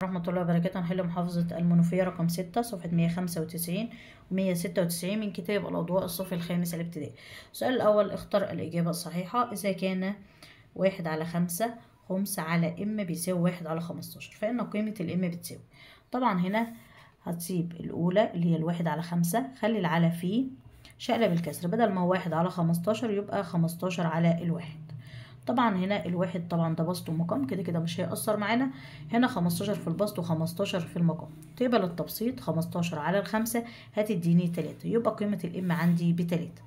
ورحمة الله وبركاته هنحل محافظة المنوفية رقم ستة صفحة مية خمسة وتسعين ومية ستة وتسعين من كتاب الأضواء الصف الخامس الابتدائي السؤال الأول اختر الإجابة الصحيحة إذا كان واحد على خمسة خمس على إم بيساوي واحد على خمستاشر فإن قيمة الإم بتساوي طبعا هنا هتسيب الأولى اللي هي الواحد على خمسة خلي العلى فيه شقلب الكسر بدل ما هو واحد على خمستاشر يبقى خمستاشر على الواحد طبعا هنا الواحد طبعا ده بسط ومقام كده كده مش هيأثر معانا هنا خمستاشر في البسط وخمستاشر في المقام تقبل التبسيط خمستاشر على الخمسة هتديني تلاتة يبقى قيمة الإم عندي بتلاتة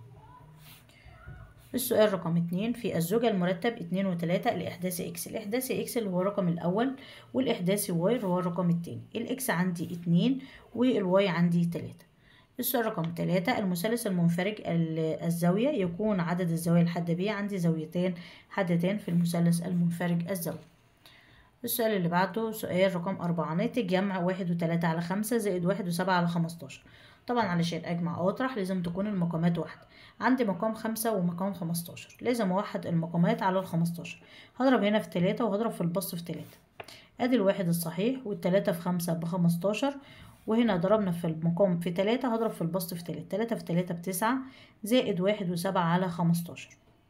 السؤال رقم اتنين في الزوجة المرتب اتنين وتلاتة الإحداثي إكس الإحداثي إكس اللي هو الرقم الأول والإحداثي واي اللي هو الرقم التاني الإكس عندي اتنين والواي عندي تلاتة السؤال رقم تلاتة المثلث المنفرج الزاوية يكون عدد الزوايا الحادة بيه عندي زاويتين حادتين في المثلث المنفرج الزاوية السؤال اللي بعده سؤال رقم أربعة ناتج جمع واحد وتلاتة على خمسة زائد واحد وسبعة على خمستاشر طبعا علشان أجمع أو أطرح لازم تكون المقامات واحدة عندي مقام خمسة ومقام خمستاشر لازم أوحد المقامات على الخمستاشر هضرب هنا في تلاتة وهضرب في البسط في تلاتة ادي الواحد الصحيح والتلاتة في خمسة بخمستاشر وهنا ضربنا في المقام في تلاتة هضرب في البسط في تلاتة تلاتة في تلاتة بتسعة زائد واحد وسبعة على خمستاشر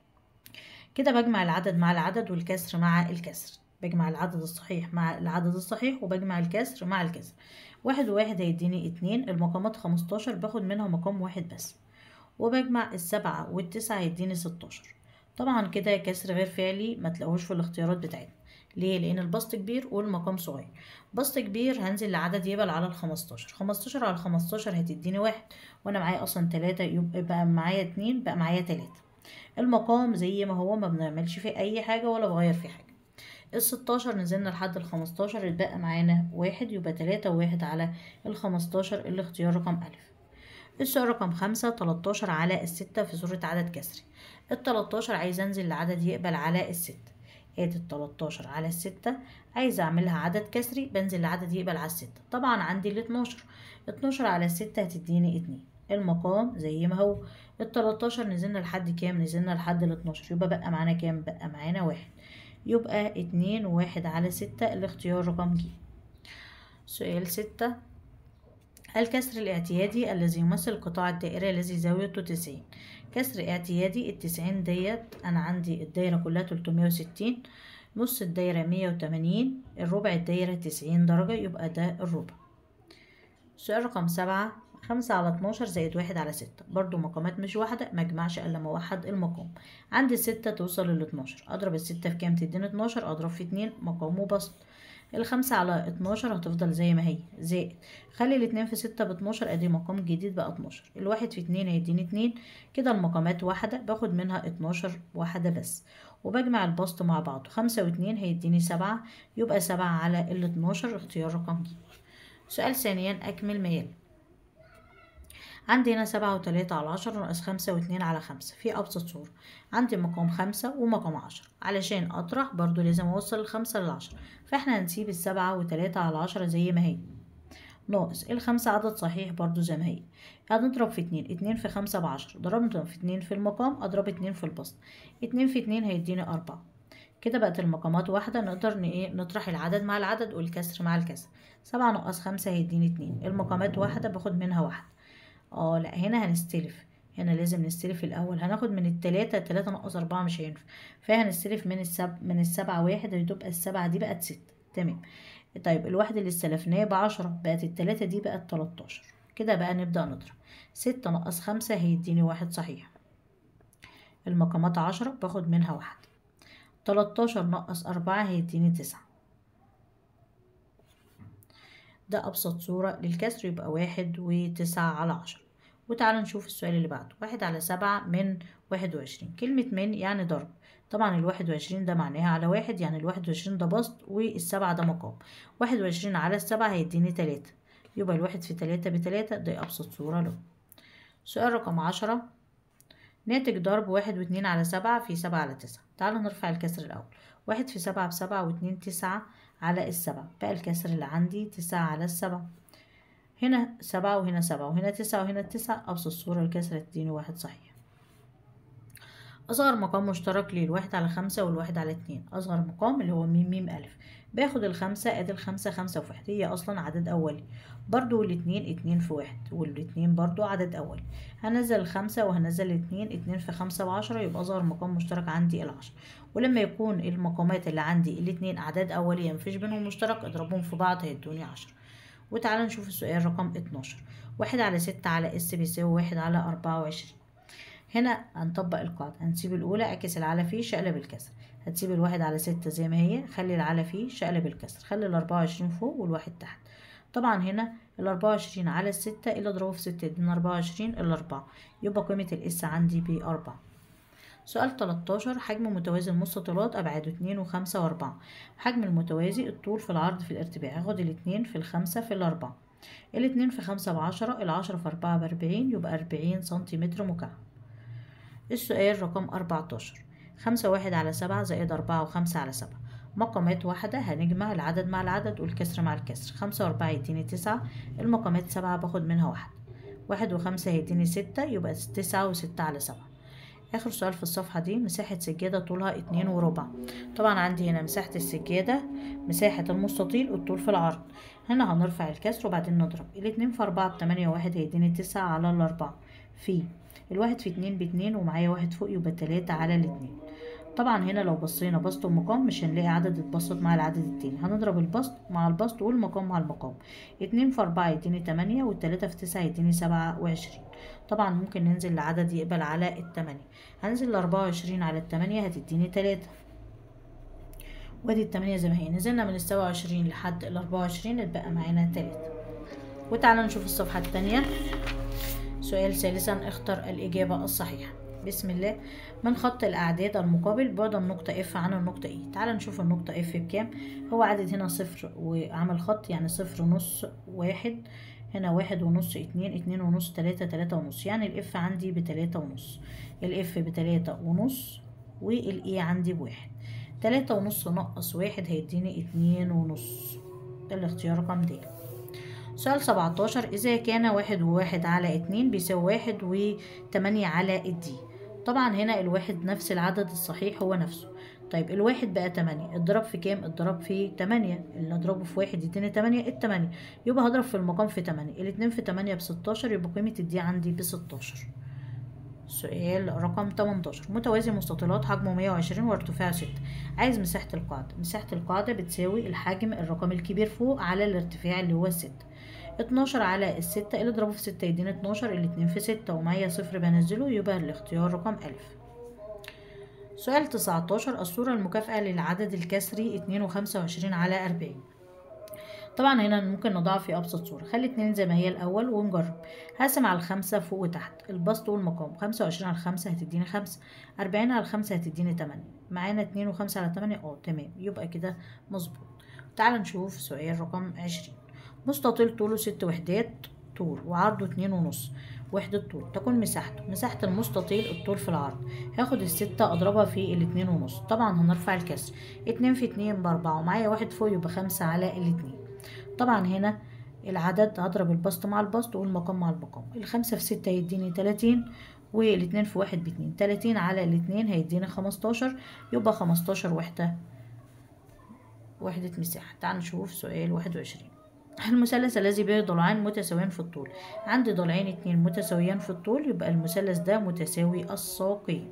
كده بجمع العدد مع العدد والكسر مع الكسر بجمع العدد الصحيح مع العدد الصحيح وبجمع الكسر مع الكسر واحد وواحد هيديني اتنين المقامات خمستاشر باخد منها مقام واحد بس وبجمع السبعة والتسعة هيديني ستاشر طبعا كده كسر غير فعلي ما تلاقوش في الاختيارات بتاعتنا ليه لان البسط كبير والمقام صغير بسط كبير هنزل لعدد يبقى على الخمستاشر خمستاشر على خمستاشر هتديني واحد وانا معايا اصلا تلاتة يبقى بقى معايا اتنين بقى معايا تلاتة المقام زي ما هو ما بنعملش فيه اي حاجة ولا بغير فيه حاجة الستاشر نزلنا لحد الخمستاشر اتبقى معانا واحد يبقى تلاتة وواحد على الخمستاشر الاختيار رقم ألف السؤال رقم خمسة تلاتاشر على الستة في صورة عدد كسري التلاتاشر عايز انزل لعدد يقبل على الستة ادي التلاتاشر على الستة عايزة اعملها عدد كسري بنزل لعدد يقبل على الستة طبعا عندي الاتناشر اتناشر على الستة هتديني اتنين المقام زي ما هو التلاتاشر نزلنا لحد كام نزلنا لحد الاتناشر يبقى بقى معانا كام بقى معانا واحد يبقى اتنين وواحد على ستة الاختيار رقم ج سؤال ستة الكسر الاعتيادي الذي يمثل قطاع الدائرة الذي زاويته تسعين كسر اعتيادي التسعين ديت أنا عندي الدايرة كلها تلتمية وستين نص الدايرة مية وتمانين الربع الدايرة تسعين درجة يبقى ده الربع سؤال رقم سبعة خمسة على اتناشر زائد واحد على ستة برضو مقامات مش واحدة مجمعش إلا ما أوحد المقام عندي ستة توصل للاتناشر أضرب الستة في كام تديني اتناشر أضرب في اتنين مقام وبسط الخمسة على اتناشر هتفضل زي ما هي زائد خلي الاتنين في ستة باتناشر ادي مقام جديد بقى اتناشر الواحد في اتنين هيديني اتنين كده المقامات واحدة باخد منها اتناشر واحدة بس وبجمع البسط مع بعض خمسة واتنين هيديني سبعة يبقى سبعة على الاتناشر اختيار رقم ج سؤال ثانيا أكمل ما يلي عندي هنا سبعة وتلاتة على عشرة ناقص خمسة واتنين على خمسة في أبسط صورة عندي مقام خمسة ومقام عشرة علشان أطرح برضو لازم أوصل الخمسة للعشرة فاحنا هنسيب السبعة وتلاتة على عشرة زي ما هي ناقص الخمسة عدد صحيح برضو زي ما هي هنضرب في اتنين اتنين في خمسة بعشرة ضربنا في اتنين في المقام أضرب اتنين في البسط اتنين في اتنين هيديني أربعة كده بقت المقامات واحدة نقدر ايه نطرح العدد مع العدد والكسر مع الكسر سبعة ناقص خمسة هيديني اتنين المقامات واحدة باخد منها واحدة اه لا هنا هنستلف هنا لازم نستلف الاول هناخد من التلاتة التلاتة ناقص اربعة مش هينفع فهنستلف من السب من السبعة واحد هتبقى السبعة دي بقت ستة تمام طيب الواحد اللي استلفناه بعشرة بقت التلاتة دي بقت تلاتاشر كده بقى نبدأ نضرب ستة ناقص خمسة هيديني واحد صحيح المقامات عشرة باخد منها واحد تلاتاشر ناقص أربعة هيديني تسعة ده أبسط صورة للكسر يبقى واحد وتسعة على عشرة وتعالوا نشوف السؤال اللي بعده واحد على سبعة من واحد وعشرين كلمة من يعني ضرب طبعا الواحد وعشرين ده معناها على واحد يعني الواحد وعشرين ده بسط والسبعة ده مقام واحد وعشرين على السبعة هيديني تلاتة يبقى الواحد في تلاتة بتلاتة ده أبسط صورة له سؤال رقم عشرة ناتج ضرب واحد واتنين على سبعة في سبعة على تسعة تعالوا نرفع الكسر الأول واحد في سبعة بسبعة واتنين تسعة على السبعة بقى الكسر اللي عندي تسعة على السبعة هنا سبعة وهنا سبعة وهنا تسعة وهنا تسعة أبسط صورة الكسر تديني واحد صحيح أصغر مقام مشترك ليه الواحد على خمسة والواحد على اتنين أصغر مقام اللي هو ميم ميم ألف باخد الخمسة ادي الخمسة خمسة في واحد هي أصلا عدد أولي برضو الاتنين اتنين في واحد والاتنين برضو عدد أولي هنزل الخمسة وهنزل الاتنين اتنين في خمسة بعشرة يبقى أصغر مقام مشترك عندي العشرة ولما يكون المقامات اللي عندي الاتنين أعداد أولية مفيش بينهم مشترك اضربهم في بعض هيدوني عشرة وتعالى نشوف السؤال رقم اتناشر واحد على ستة على اس بيساوي واحد على أربعة وعشرين هنا هنطبق القاعدة هنسيب الأولى اعكس العلى فيه شقلب الكسر هتسيب الواحد على ستة زي ما هي خلي العلى فيه شقلب الكسر خلي الأربعة وعشرين فوق والواحد تحت طبعا هنا الأربعة وعشرين على الستة اللي اضربه في ستة يدينا أربعة وعشرين إلا أربعة يبقى قيمة الإس عندي بأربعة سؤال 13 حجم متوازي المستطيلات أبعاده اتنين وخمسة وأربعة حجم المتوازي الطول في العرض في الارتفاع هاخد الاتنين في الخمسة في الأربعة الاتنين في خمسة بعشرة العشرة في أربعة بأربعين يبقى أربعين سنتيمتر مكعب السؤال رقم أربعتاشر خمسة واحد على سبعة زائد أربعة وخمسة على سبعة مقامات واحدة هنجمع العدد مع العدد والكسر مع الكسر خمسة وأربعة يديني تسعة المقامات سبعة باخد منها واحد واحد وخمسة هيديني ستة يبقى تسعة وستة على سبعة آخر سؤال في الصفحة دي مساحة سجادة طولها اتنين وربع طبعا عندي هنا مساحة السجادة مساحة المستطيل الطول في العرض هنا هنرفع الكسر وبعدين نضرب الاتنين في أربعة بتمانية واحد هيديني تسعة على الأربعة في الواحد في اتنين باتنين ومعايا واحد فوق يبقى تلاتة على الاتنين طبعا هنا لو بصينا بسط ومقام مش هنلاقي عدد اتبسط مع العدد التاني هنضرب البسط مع البسط والمقام مع المقام اتنين في أربعة يديني تمانية والتلاتة في تسعة يديني سبعة وعشرين طبعا ممكن ننزل لعدد يقبل على التمانية هنزل لأربعة وعشرين على التمانية هتديني تلاتة وادي التمانية زي ما هي نزلنا من السبعة وعشرين لحد الأربعة وعشرين اتبقى معانا تلاتة وتعالى نشوف الصفحة التانية سؤال ثالثا اختر الإجابة الصحيحة بسم الله من خط الأعداد المقابل بعد النقطة F عن النقطة E تعال نشوف النقطة F بكام هو عدد هنا صفر وعمل خط يعني صفر نص واحد هنا واحد ونص اتنين اتنين ونص تلاتة تلاتة ونص يعني الإف عندي بتلاتة ونص الإف بتلاتة ونص والإي عندي بواحد تلاتة ونص نقص واحد هيديني اتنين ونص الاختيار رقم د سؤال سبعتاشر إذا كان واحد وواحد على اتنين بيساوي واحد وتمانية على الدي طبعا هنا الواحد نفس العدد الصحيح هو نفسه طيب الواحد بقى تمانية اضرب في كام اضرب في تمانية اللي اضربه في واحد يديني تمانية التمانية يبقى هضرب في المقام في تمانية الاتنين في تمانية بستاشر يبقى قيمة الدي عندي بستاشر سؤال رقم 18 متوازي مستطيلات حجمه 120 وارتفاعه 6 عايز مساحة القاعدة مساحة القاعدة بتساوي الحجم الرقم الكبير فوق على الارتفاع اللي هو الستة 12 على الستة اللي اضربه في ستة يدينا 12 الاتنين في ستة ومعايا صفر بنزله يبقى الاختيار رقم ألف سؤال 19 الصورة المكافئة للعدد الكسري 2 وخمسة وعشرين على 40 طبعا هنا ممكن نضعها في أبسط صورة خلي اتنين زي ما هي الأول ونجرب هقسم على الخمسة فوق وتحت البسط والمقام خمسة وعشرين على الخمسة هتديني خمسة أربعين على الخمسة هتديني تمانية معانا اتنين وخمسة على تمانية اه تمام يبقى كده مظبوط تعال نشوف سؤال رقم عشرين مستطيل طوله ست وحدات طول وعرضه اتنين ونص وحدة طول تكون مساحته مساحة المستطيل الطول في العرض هاخد الستة اضربها في الاتنين ونص طبعا هنرفع الكسر اتنين في اتنين باربعة ومعايا واحد فوق يبقى خمسة على الاتنين طبعا هنا العدد هضرب البسط مع البسط والمقام مع المقام الخمسة في ستة هيديني تلاتين والاتنين في واحد باتنين تلاتين على الاتنين هيديني خمستاشر يبقى خمستاشر وحدة وحدة مساحة تعال نشوف سؤال واحد وعشرين المثلث الذي به ضلعان متساويان في الطول عندي ضلعين اتنين متساويان في الطول يبقى المثلث ده متساوي الساقين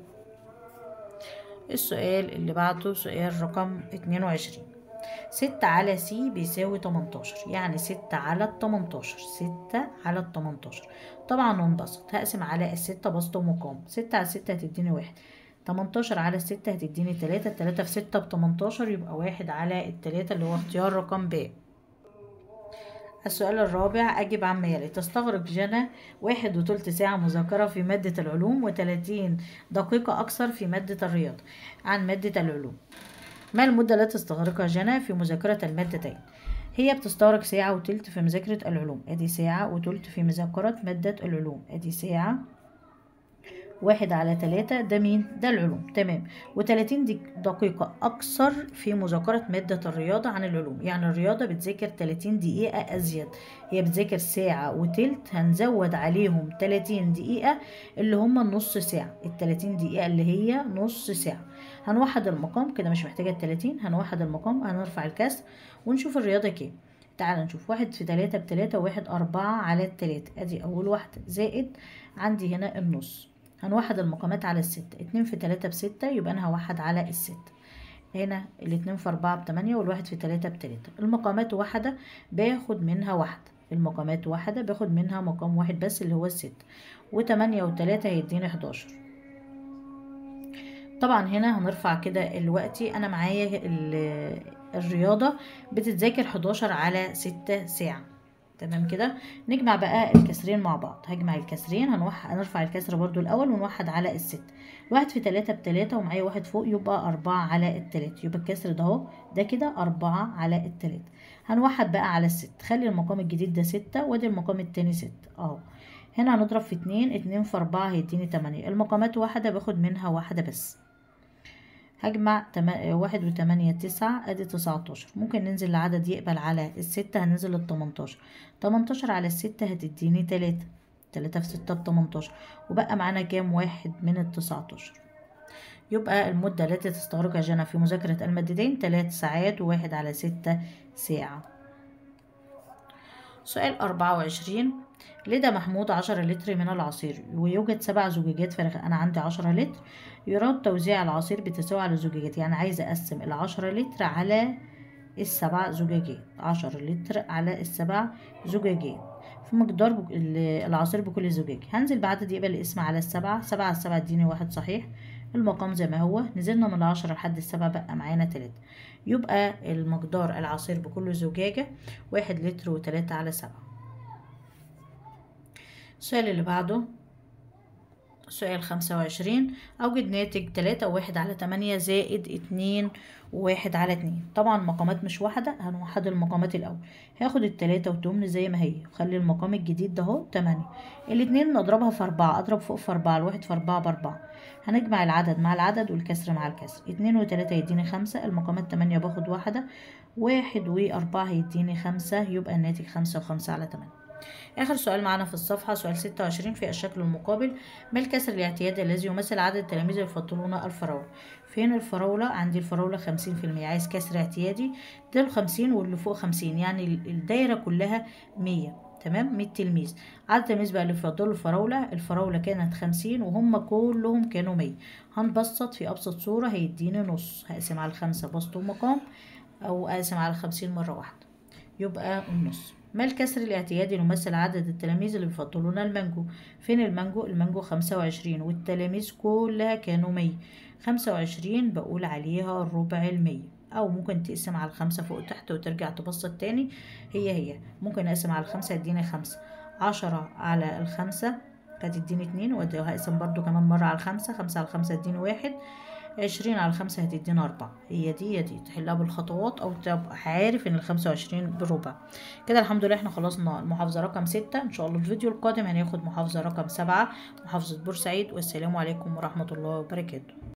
السؤال اللي بعده سؤال رقم اتنين وعشرين ستة على سي بيساوي تمنتاشر يعني ستة على التمنتاشر ستة على التمنتاشر طبعا ننبسط هقسم على الستة بسط ومقام ستة على ستة هتديني واحد تمنتاشر على الستة هتديني تلاتة التلاتة في ستة بتمنتاشر يبقى واحد على التلاتة اللي هو اختيار رقم ب السؤال الرابع أجب عما يلي تستغرق جنى واحد وتلت ساعة مذاكرة في مادة العلوم وتلاتين دقيقة أكثر في مادة الرياضة عن مادة العلوم ما المدة التي تستغرقها جنى في مذاكرة المادتين هي بتستغرق ساعة وتلت في مذاكرة العلوم ادي ساعة وتلت في مذاكرة مادة العلوم ادي ساعة واحد على تلاتة ده مين؟ ده العلوم تمام وتلاتين دقيقة أكثر في مذاكرة مادة الرياضة عن العلوم يعني الرياضة بتذاكر تلاتين دقيقة أزيد هي بتذاكر ساعة وتلت هنزود عليهم تلاتين دقيقة اللي هما النص ساعة التلاتين دقيقة اللي هي نص ساعة هنوحد المقام كده مش محتاجة التلاتين هنوحد المقام هنرفع الكسر ونشوف الرياضة كام تعال نشوف واحد في تلاتة بتلاتة وواحد أربعة على التلاتة أدي أول واحدة زائد عندي هنا النص هنوحد المقامات على الستة اتنين في تلاتة بستة يبقى أنا هوحد على الستة هنا الاتنين في أربعة بتمانية والواحد في تلاتة بتلاتة المقامات واحدة باخد منها واحدة المقامات واحدة باخد منها مقام واحد بس اللي هو الستة وتمانية وتلاتة هيديني حداشر طبعا هنا هنرفع كده دلوقتي أنا معايا الرياضة بتتذاكر حداشر على ستة ساعة تمام كده نجمع بقى الكسرين مع بعض هجمع الكسرين هنوح... هنرفع الكسر برضو الاول ونوحد على الست واحد في تلاتة بتلاتة ومعايا واحد فوق يبقى اربعة على التلاتة يبقى الكسر ده اهو ده كده اربعة على التلاتة هنوحد بقى على الست خلي المقام الجديد ده ستة وادي المقام التاني ستة اهو هنا هنضرب في اتنين اتنين في اربعة هيديني تمانية المقامات واحدة باخد منها واحدة بس هجمع تم... واحد وتمانية تسعة ادي تسعتاشر ممكن ننزل لعدد يقبل على الستة هننزل للتمنتاشر تمنتاشر على الستة هتديني تلاتة تلاتة في ستة بتمنتاشر وبقى معانا كام واحد من التسعتاشر يبقى المدة التي تستغرقها جنى في مذاكرة المادتين تلات ساعات وواحد على ستة ساعة سؤال أربعة وعشرين لدى محمود عشرة لتر من العصير ويوجد سبع زجاجات فارغة أنا عندي عشرة لتر يراد توزيع العصير بتساوي على الزجاجات يعني عايزة أقسم العشرة لتر على السبع زجاجات عشرة لتر على السبع زجاجات في مقدار بك... العصير بكل زجاج هنزل بعدد يقبل الاسم على السبعة سبعة على السبعة اديني واحد صحيح المقام زي ما هو نزلنا من العشرة لحد السبعة بقى معانا تلاتة يبقى المقدار العصير بكل زجاجة واحد لتر وتلاتة على سبعة السؤال اللي بعده سؤال خمسة وعشرين أوجد ناتج تلاتة وواحد على تمانية زائد اتنين وواحد على اتنين طبعا المقامات مش واحدة هنوحد المقامات الأول هاخد التلاتة وتمن زي ما هي وخلي المقام الجديد ده اهو تمانية الاتنين نضربها في أربعة أضرب فوق في أربعة الواحد في أربعة بأربعة هنجمع العدد مع العدد والكسر مع الكسر اتنين وتلاتة يديني خمسة المقامات تمانية باخد واحدة واحد وأربعة هيديني خمسة يبقى الناتج خمسة وخمسة على تمانية آخر سؤال معانا في الصفحة سؤال ستة وعشرين في الشكل المقابل ما الكسر الاعتيادي الذي يمثل عدد التلاميذ يفضلون الفراولة فين الفراولة عندي الفراولة خمسين في المية عايز كسر اعتيادي ده الخمسين واللي فوق خمسين يعني الدايرة كلها مية تمام مية تلميذ عدد التلاميذ بقى اللي بيفضلوا الفراولة الفراولة كانت خمسين وهم كلهم كانوا مية هنبسط في أبسط صورة هيديني نص هقسم على الخمسة بسط ومقام أو أقسم على خمسين مرة واحدة يبقى النص ما الكسر الاعتيادي يمثل عدد التلاميذ اللي بيفضلون المانجو فين المانجو المانجو خمسة وعشرين والتلاميذ كلها كانوا مية خمسة وعشرين بقول عليها الربع المية او ممكن تقسم على الخمسة فوق تحت وترجع تبسط تاني هي هي ممكن اقسم على الخمسة يديني خمسة عشرة على الخمسة هتديني اتنين وهقسم برضو كمان مرة على الخمسة خمسة على الخمسة يديني واحد عشرين على خمسة هتدينا أربعة هي دي هي دي تحلها بالخطوات أو تبقى عارف إن الخمسة وعشرين بربع كده الحمد لله احنا خلصنا المحافظة رقم ستة إن شاء الله الفيديو القادم هناخد محافظة رقم سبعة محافظة بورسعيد والسلام عليكم ورحمة الله وبركاته